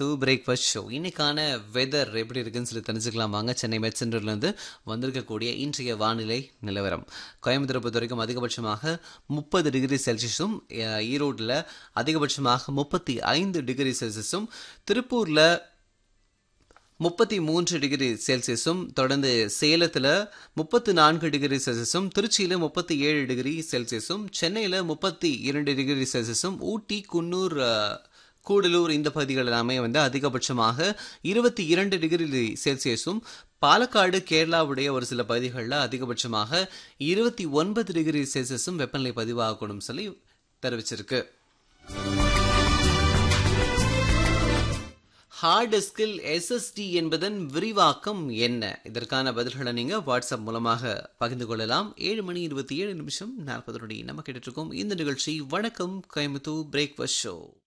Coimbatore breakfast show இன்னைக்கான weather எப்படி இருக்குன்னு சொல்லி தெரிஞ்சுக்கலாம் வாங்க சென்னை மெட் சென்டர்லேருந்து வந்திருக்கக்கூடிய இன்றைய வானிலை நிலவரம் கோயம்புத்தூரை பொறுத்த வரைக்கும் அதிகபட்சமாக முப்பது டிகிரி செல்சியஸும் அஹ், ஈரோட்டில் அதிகபட்சமாக முப்பத்தி ஐந்து டிகிரி செல்சியஸும் திருப்பூரில் முப்பத்தி மூன்று டிகிரி செல்சியஸும் தொடர்ந்து சேலத்தில் முப்பத்து நான்கு டிகிரி செல்சியஸும் திருச்சியில் முப்பத்தி ஏழு டிகிரி செல்சியஸும் சென்னையில் முப்பத்தி இரண்டு டிகிரி செல்சியஸும் ஊட்டி குன்னூர் அஹ், கூடலூர் இந்த பகுதிகள் எல்லாமே வந்து அதிகபட்சமாக இருபத்தி இரண்டு டிகிரி செல்சியஸும் பாலக்காடு கேரளாவுடைய ஒரு சில பகுதிகளில் அதிகபட்சமாக இருபத்தி ஒன்பது டிகிரி செல்சியஸும் வெப்பநிலை பதிவாகக்கூடும் சொல்லி தெரிவிச்சிருக்கு ஹார்ட் டிஸ்கில் எஸ்எஸ்டி என்பதன் விரிவாக்கம் என்ன இதற்கான பதில்களை நீங்க வாட்ஸ்அப் மூலமாக பகிர்ந்து கொள்ளலாம் ஏழு மணி இருபத்தி ஏழு நிமிஷம் நாற்பது நொடி நம்ம கேட்டுட்டு இருக்கோம் இந்த நிகழ்ச்சி வணக்கம் கோயம்புத்தூர் பிரேக்ஃபாஸ்ட் ஷோ